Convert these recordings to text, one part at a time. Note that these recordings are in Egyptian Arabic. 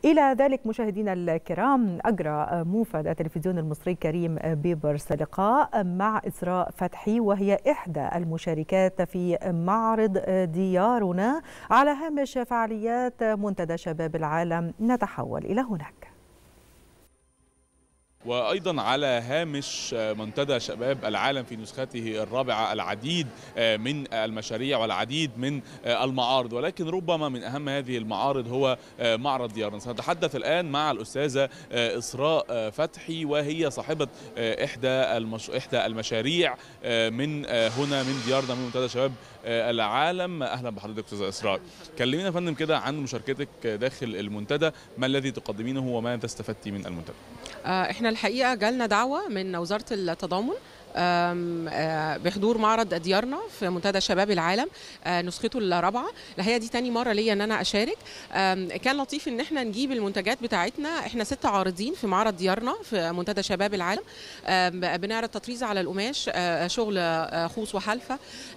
إلى ذلك مشاهدينا الكرام أجرى موفد التلفزيون المصري كريم بيبرس لقاء مع إسراء فتحي وهي إحدى المشاركات في معرض ديارنا على هامش فعاليات منتدى شباب العالم نتحول إلى هناك وايضا على هامش منتدى شباب العالم في نسخته الرابعه العديد من المشاريع والعديد من المعارض ولكن ربما من اهم هذه المعارض هو معرض ديارنا سنتحدث الان مع الاستاذه اسراء فتحي وهي صاحبه احدى المش... احدى المشاريع من هنا من ديارنا من منتدى شباب العالم اهلا بحضرتك استاذه اسراء كلمينا يا فندم كده عن مشاركتك داخل المنتدى ما الذي تقدمينه وماذا استفدتي من المنتدى احنا الحقيقه جالنا دعوه من وزاره التضامن بحضور معرض ديارنا في منتدى شباب العالم نسخته الرابعه الحقيقه دي تاني مره ليا ان انا اشارك كان لطيف ان احنا نجيب المنتجات بتاعتنا احنا ست عارضين في معرض ديارنا في منتدى شباب العالم بنعرض تطريز على القماش شغل خوص وحلفه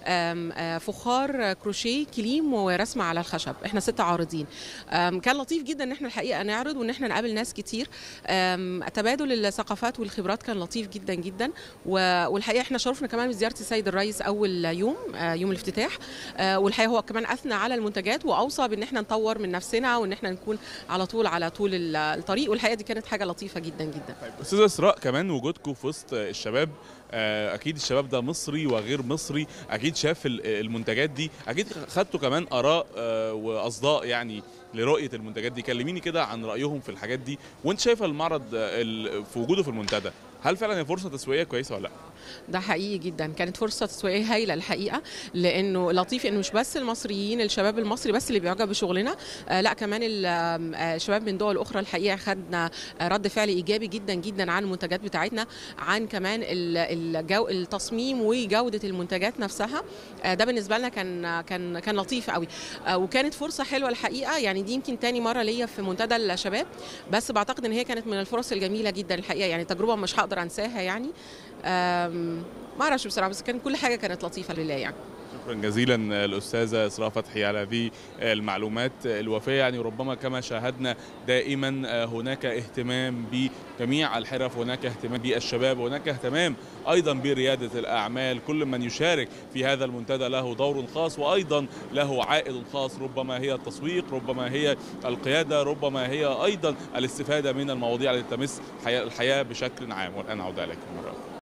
فخار كروشيه كليم ورسم على الخشب احنا ست عارضين كان لطيف جدا ان احنا الحقيقه نعرض وان احنا نقابل ناس كتير تبادل الثقافات والخبرات كان لطيف جدا جدا و والحقيقه احنا شرفنا كمان بزياره السيد الرئيس اول يوم يوم الافتتاح والحقيقه هو كمان اثنى على المنتجات واوصى بان احنا نطور من نفسنا وان احنا نكون على طول على طول الطريق والحقيقه دي كانت حاجه لطيفه جدا جدا طيب استاذه اسراء كمان وجودكم في وسط الشباب اكيد الشباب ده مصري وغير مصري اكيد شاف المنتجات دي اكيد خدتوا كمان اراء واصداء يعني لرؤيه المنتجات دي كلميني كده عن رايهم في الحاجات دي وانت شايفه المعرض في وجوده في المنتدى هل فعلا هي فرصه تسويقيه كويسه ولا لا ده حقيقي جدا كانت فرصه تسويقيه هايله الحقيقه لانه لطيف انه مش بس المصريين الشباب المصري بس اللي بيعجب بشغلنا آه لا كمان الشباب من دول اخرى الحقيقه خدنا رد فعل ايجابي جدا جدا عن المنتجات بتاعتنا عن كمان الجو التصميم وجوده المنتجات نفسها آه ده بالنسبه لنا كان كان كان لطيف قوي آه وكانت فرصه حلوه الحقيقه يعني دي يمكن تاني مره ليا في منتدى الشباب بس بعتقد ان هي كانت من الفرص الجميله جدا الحقيقه يعني تجربه مش هقدر انساها يعني ما اعرفش بصراحه بس كان كل حاجه كانت لطيفه لله يعني شكرا جزيلا الاستاذه اسراء فتحي على هذه المعلومات الوفيه يعني ربما كما شاهدنا دائما هناك اهتمام بجميع الحرف هناك اهتمام بالشباب هناك اهتمام ايضا برياده الاعمال كل من يشارك في هذا المنتدى له دور خاص وايضا له عائد خاص ربما هي التسويق ربما هي القياده ربما هي ايضا الاستفاده من المواضيع التي تمس الحياه بشكل عام والان اعود اليكم مره